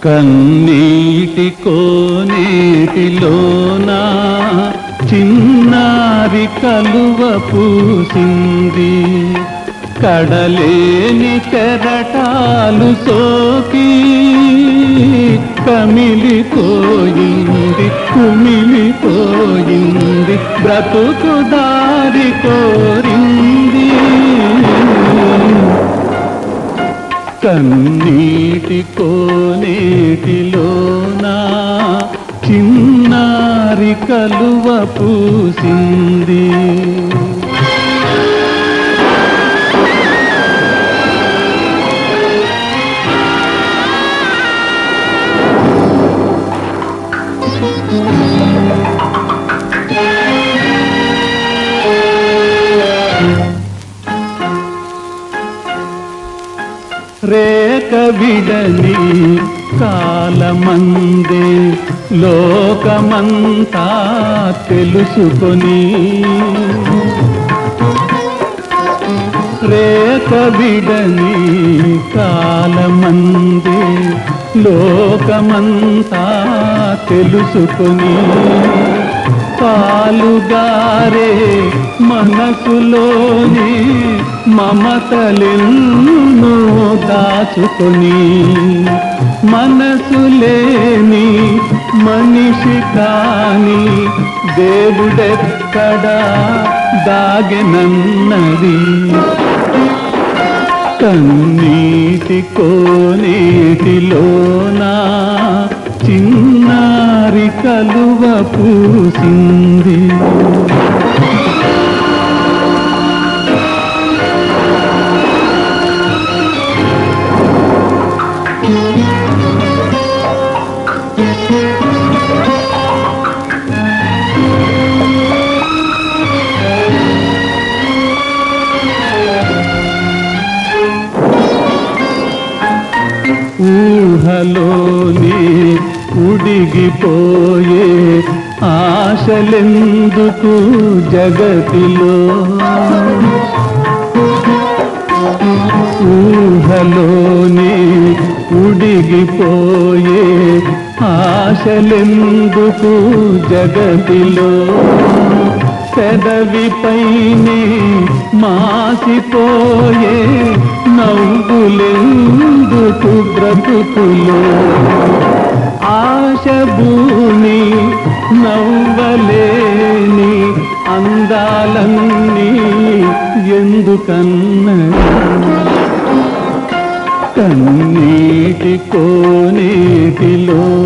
కన్నీటి కోనేటిలోనా చిన్నారి కలువ పూసింది కడలేని కెరటాలు సోకి కమిలిపోయింది కుమిలిపోయింది బ్రతుకు దారి కోరింది కన్నీటి కోనేటిలోనా చిన్నారి కలువ పూసింది రేక విడని కాలమందే లోకమంతా తెలుసుకొని రేక విడని కాలమందే లోకమంతా తెలుసుకొని పాలుగారే మనసులోని మమతలెన్నో దాచుకొని మనసు లేని మనిషి కాని దేవుడెక్కడా దాగెనన్నది కన్నీటి కోనేటిలోనా చిన్నారి కలువ పూసింది ఊహలోని ఉడిగిపోయే ఆశలెందుకు జగతిలో ఊహలోని ఉడిగిపోయే ఆశలెందుకు జగతిలో పెదవిపైనే మాసిపోయే నవ్వులెందుకు బ్రతుకులో ఆశ భూమి నవ్వలేని అందాలన్నీ ఎందుకన్నది కన్నీటి కోనేటిలో